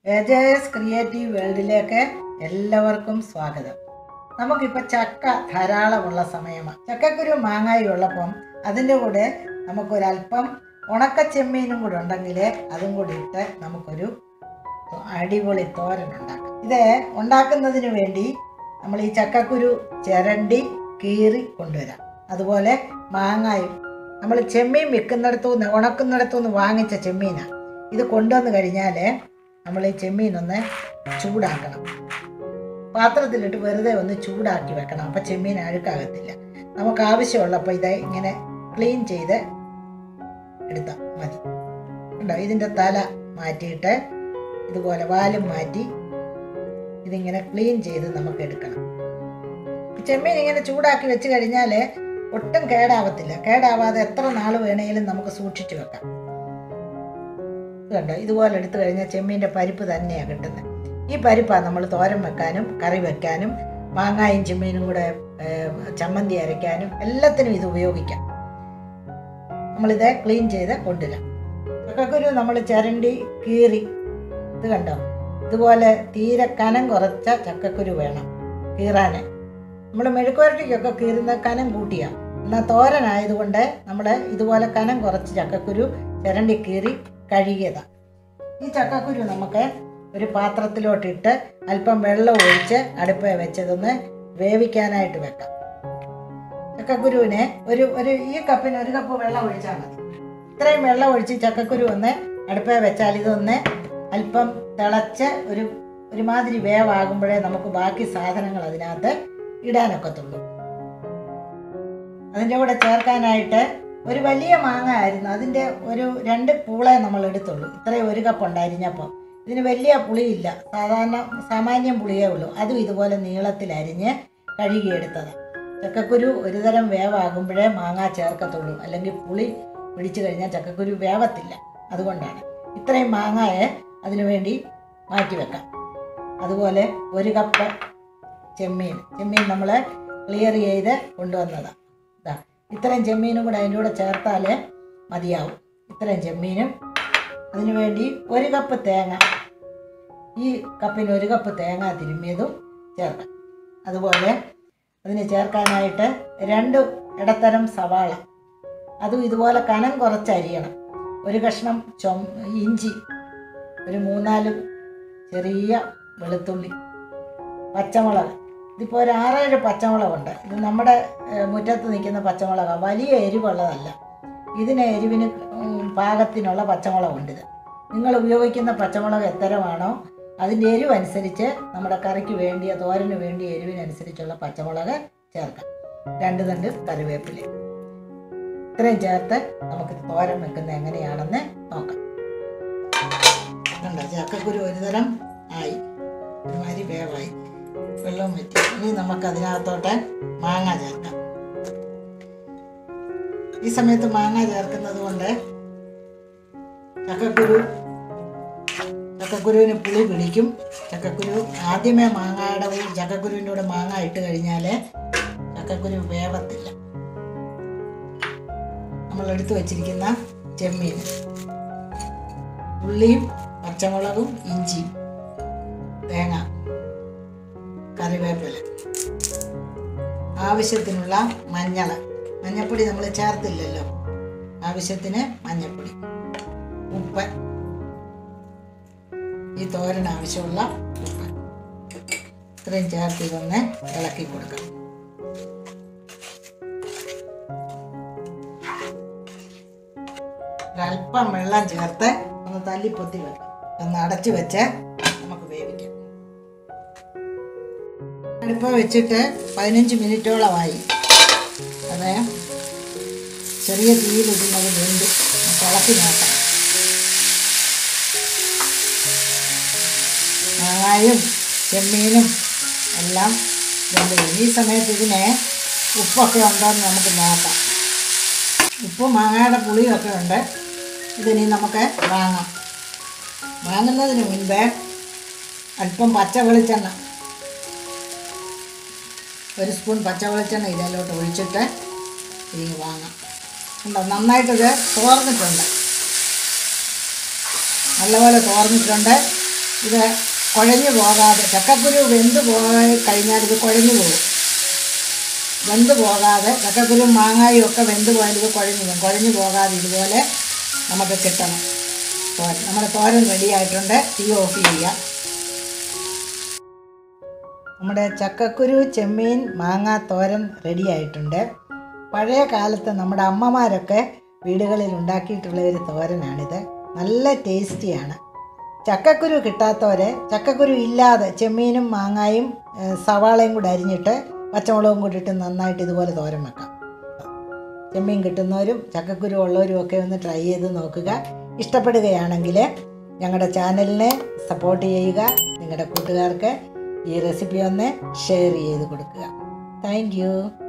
A J S creative വേൾഡിലേക്ക് എല്ലാവർക്കും സ്വാഗതം നമുക്കിപ്പോൾ ചക്ക ധാരാളമുള്ള സമയമാണ് ചക്കക്കുരു മാങ്ങായും ഉള്ളപ്പം അതിൻ്റെ കൂടെ നമുക്കൊരല്പം ഉണക്കച്ചെമ്മീനും കൂടെ ഉണ്ടെങ്കിൽ അതും കൂടി ഇട്ട് നമുക്കൊരു അടിപൊളി തോരൻ ഉണ്ടാക്കാം ഇത് ഉണ്ടാക്കുന്നതിന് വേണ്ടി നമ്മൾ ഈ ചക്കക്കുരു ചിരണ്ടി കീറി കൊണ്ടുവരാം അതുപോലെ മാങ്ങായും നമ്മൾ ചെമ്മീൻ വിൽക്കുന്നിടത്തു നിന്ന് ഉണക്കുന്നിടത്തു നിന്ന് വാങ്ങിച്ച ചെമ്മീനാണ് ഇത് കൊണ്ടുവന്ന് കഴിഞ്ഞാൽ നമ്മൾ ഈ ചെമ്മീൻ ഒന്ന് ചൂടാക്കണം പാത്രത്തിലിട്ട് വെറുതെ ഒന്ന് ചൂടാക്കി വെക്കണം അപ്പോൾ ചെമ്മീൻ അഴുക്കാകത്തില്ല നമുക്ക് ആവശ്യമുള്ളപ്പോൾ ഇത് ഇങ്ങനെ ക്ലീൻ ചെയ്ത് എടുത്താൽ മതി ഉണ്ടോ ഇതിൻ്റെ തല മാറ്റിയിട്ട് ഇതുപോലെ വാലും മാറ്റി ഇതിങ്ങനെ ക്ലീൻ ചെയ്ത് നമുക്ക് എടുക്കണം ചെമ്മീൻ ഇങ്ങനെ ചൂടാക്കി വെച്ച് കഴിഞ്ഞാൽ ഒട്ടും കേടാവത്തില്ല കേടാവാതെ എത്ര നാൾ വേണേലും നമുക്ക് സൂക്ഷിച്ചു വെക്കാം ഇത് കണ്ടോ ഇതുപോലെ എടുത്തു കഴിഞ്ഞാൽ ചെമ്മീൻ്റെ പരിപ്പ് തന്നെയാണ് കിട്ടുന്നത് ഈ പരിപ്പാണ് നമ്മൾ തോരൻ വെക്കാനും കറി വെക്കാനും മാങ്ങായും ചെമ്മീനും കൂടെ ഏർ, ചമ്മന്തി അരയ്ക്കാനും എല്ലാത്തിനും ഇത് ഉപയോഗിക്കാം നമ്മളിത് ക്ലീൻ ചെയ്ത് കൊണ്ടുവരാം ചക്കക്കുരു നമ്മൾ ചിരണ്ടി കീറി ഇത് കണ്ടോ ഇതുപോലെ തീരെ കനം കുറച്ച ചക്കക്കുരു വേണം കീറാൻ നമ്മൾ മെഴുക്കുവരട്ടിക്കൊക്കെ കീറുന്ന കനം കൂട്ടിയ എന്നാൽ തോരനായതുകൊണ്ട് നമ്മൾ ഇതുപോലെ കനം കുറച്ച് ചക്കക്കുരു ചിരണ്ടി കീറി കഴുകിയതാണ് ഈ ചക്കക്കുരു നമുക്ക് ഒരു പാത്രത്തിലോട്ടിട്ട് അല്പം വെള്ളം ഒഴിച്ച് അടുപ്പ വെച്ചതൊന്ന് വേവിക്കാനായിട്ട് വെക്കാം ചക്കക്കുരുവിനെ ഒരു ഒരു ഈ കപ്പിന് ഒരു കപ്പ് വെള്ളം ഒഴിച്ചാൽ മതി ഇത്രയും വെള്ളം ഒഴിച്ച് ചക്കക്കുരു ഒന്ന് അടുപ്പ വെച്ചാൽ ഇതൊന്ന് അല്പം തിളച്ച് ഒരു ഒരുമാതിരി വേവാകുമ്പോഴേ നമുക്ക് ബാക്കി സാധനങ്ങൾ അതിനകത്ത് ഇടാനൊക്കത്തുള്ളൂ അതിൻ്റെ കൂടെ ചേർക്കാനായിട്ട് ഒരു വലിയ മാങ്ങ ആയിരുന്നു അതിൻ്റെ ഒരു രണ്ട് പൂളെ നമ്മൾ എടുത്തുള്ളൂ ഇത്രയും ഒരു കപ്പ് ഉണ്ടായിരുന്നപ്പോൾ ഇതിന് വലിയ പുളിയില്ല സാധാരണ സാമാന്യം പുളിയേ ഉള്ളൂ അതും ഇതുപോലെ നീളത്തിൽ അരിഞ്ഞ് കഴുകിയെടുത്തത് ചക്കക്കുരു ഒരു തരം വേവാകുമ്പോഴേ മാങ്ങ ചേർക്കത്തുള്ളൂ അല്ലെങ്കിൽ പുളി പിടിച്ചു കഴിഞ്ഞാൽ ചക്കക്കുരു വേവത്തില്ല അതുകൊണ്ടാണ് ഇത്രയും മാങ്ങയെ അതിനു വേണ്ടി മാറ്റി വെക്കാം അതുപോലെ ഒരു കപ്പ് ചെമ്മീൻ ചെമ്മീൻ നമ്മൾ ക്ലിയർ ചെയ്ത് കൊണ്ടുവന്നതാണ് ഇതാ ഇത്രയും ചെമ്മീനും കൂടെ അതിൻ്റെ കൂടെ ചേർത്താൽ മതിയാവും ഇത്രയും ചെമ്മീനും അതിനു വേണ്ടി ഒരു കപ്പ് തേങ്ങ ഈ കപ്പിന് ഒരു കപ്പ് തേങ്ങ തിരുമ്മിയതും ചേർക്കാം അതുപോലെ അതിന് ചേർക്കാനായിട്ട് രണ്ട് ഇടത്തരം സവാള അതും ഇതുപോലെ കനം കുറച്ചരിയണം ഒരു കഷ്ണം ചൊം ഇഞ്ചി ഒരു മൂന്നാല് ചെറിയ വെളുത്തുള്ളി പച്ചമുളക് ഇതിപ്പോൾ ഒരു ആറേഴ് പച്ചമുളകുണ്ട് ഇത് നമ്മുടെ ഏഹ്, മുറ്റത്ത് നിൽക്കുന്ന പച്ചമുളകാണ് വലിയ എരിവുള്ളതല്ല ഇതിന് എരിവിന് ഉം, പാകത്തിനുള്ള പച്ചമുളകുണ്ട് ഇത് നിങ്ങൾ ഉപയോഗിക്കുന്ന പച്ചമുളക് എത്തരമാണോ അതിൻ്റെ എരിവ് അനുസരിച്ച് നമ്മുടെ കറിക്ക് വേണ്ടിയ തോരന് വേണ്ടിയ എരിവിനനുസരിച്ചുള്ള പച്ചമുളക് ചേർക്കാം രണ്ട് തണ്ട് കറിവേപ്പില ഇത്രയും ചേർത്ത് നമുക്ക് തോരൻ വെക്കുന്നത് എങ്ങനെയാണെന്ന് നോക്കാം കണ്ടോ ചക്കക്കുരു ഒരു തരം ആയി ഒരുമാതിരി വേവായി വെള്ളവും വറ്റി ഇനി നമുക്ക് അതിനകത്തോട്ട് മാങ്ങ ചേർക്കാം ഈ സമയത്ത് മാങ്ങ ചേർക്കുന്നത് കൊണ്ട് ചക്കക്കുരു ചക്കക്കുരുവിന് പുളി പിടിക്കും ചക്കക്കുരു ആദ്യമേ മാങ്ങയുടെ കൂടെ ചക്കക്കുരുവിൻ്റെ കൂടെ മാങ്ങ ഇട്ട് കഴിഞ്ഞാൽ ചക്കക്കുരു വേവത്തില്ല നമ്മൾ എടുത്തു വച്ചിരിക്കുന്ന ചെമ്മീൻ ഉള്ളിയും പച്ചമുളകും ഇഞ്ചിയും തേങ്ങ കറിവേപ്പില ആവശ്യത്തിനുള്ള മഞ്ഞൾ മഞ്ഞപ്പൊടി നമ്മൾ ചേർത്തില്ലല്ലോ ആവശ്യത്തിന് മഞ്ഞപ്പൊടി ഉപ്പ് ഈ തോരൻ ആവശ്യമുള്ള ഉപ്പ് ഇത്രയും ചേർത്ത് ഇതൊന്ന് ഇളക്കി കൊടുക്കാം ഒരല്പം വെള്ളം ചേർത്ത് ഒന്ന് തല്ലിപ്പൊത്തി വെക്കാം ഒന്ന് അടച്ചു വെച്ച് നമുക്ക് വേവിക്കാം അടുപ്പ വെച്ചിട്ട് പതിനഞ്ച് മിനിറ്റോളമായി അത് ചെറിയ തീയിലിടുന്നത് വെന്ത് നമുക്ക് ഇളക്കി നോക്കാം മാങ്ങായും ചെമ്മീനും എല്ലാം വെന്ത് കഴിഞ്ഞു. ഈ സമയത്ത് ഇതിന് ഉപ്പൊക്കെ ഉണ്ടോ എന്ന് നമുക്ക് നോക്കാം ഉപ്പും മാങ്ങയുടെ പുളിയൊക്കെ ഉണ്ട് ഇതിനി നമുക്ക് വാങ്ങാം വാങ്ങുന്നതിന് മുൻപേ അല്പം പച്ച വെളിച്ചെണ്ണ ഒരു സ്പൂൺ പച്ച വെളിച്ചെണ്ണ ഇതിലോട്ട് ഒഴിച്ചിട്ട് ഇതിന് വാങ്ങാം ഉണ്ടോ നന്നായിട്ടിത് തോർന്നിട്ടുണ്ട് നല്ലപോലെ തോർന്നിട്ടുണ്ട് ഇത് കുഴഞ്ഞു പോകാതെ ചക്കക്കുരു വെന്ത് പോയി കഴിഞ്ഞാൽ ഇത് കുഴഞ്ഞു പോകും വെന്ത് പോകാതെ ചക്കക്കുരു മാങ്ങായും ഒക്കെ വെന്ത് പോയാൽ ഇത് കുഴഞ്ഞു പോകും കുഴഞ്ഞു പോകാതെ ഇതുപോലെ നമുക്ക് കിട്ടണം തോരൻ നമ്മുടെ തോരൻ റെഡി ആയിട്ടുണ്ട് തീ ഓഫ് ചെയ്യാം നമ്മുടെ ചക്കക്കുരു ചെമ്മീൻ മാങ്ങ തോരൻ റെഡി ആയിട്ടുണ്ട് പഴയ കാലത്ത് നമ്മുടെ അമ്മമാരൊക്കെ വീടുകളിൽ ഉണ്ടാക്കിയിട്ടുള്ള ഒരു തോരനാണിത് നല്ല ടേസ്റ്റിയാണ് ചക്കക്കുരു കിട്ടാത്തവരെ ചക്കക്കുരു ഇല്ലാതെ ചെമ്മീനും മാങ്ങായും ഏഹ്, സവാളയും കൂടെ അരിഞ്ഞിട്ട് പച്ചമുളകും കൂടി ഇട്ട് നന്നായിട്ട് ഇതുപോലെ തോരൻ വെക്കാം ചെമ്മീൻ കിട്ടുന്നവരും ചക്കക്കുരു ഉള്ളവരും ഒക്കെ ഒന്ന് ട്രൈ ചെയ്ത് നോക്കുക ഇഷ്ടപ്പെടുകയാണെങ്കിൽ ഞങ്ങളുടെ ചാനലിനെ സപ്പോർട്ട് ചെയ്യുക നിങ്ങളുടെ കൂട്ടുകാർക്ക് ഈ റെസിപ്പി ഒന്ന് ഷെയർ ചെയ്ത് കൊടുക്കുക താങ്ക്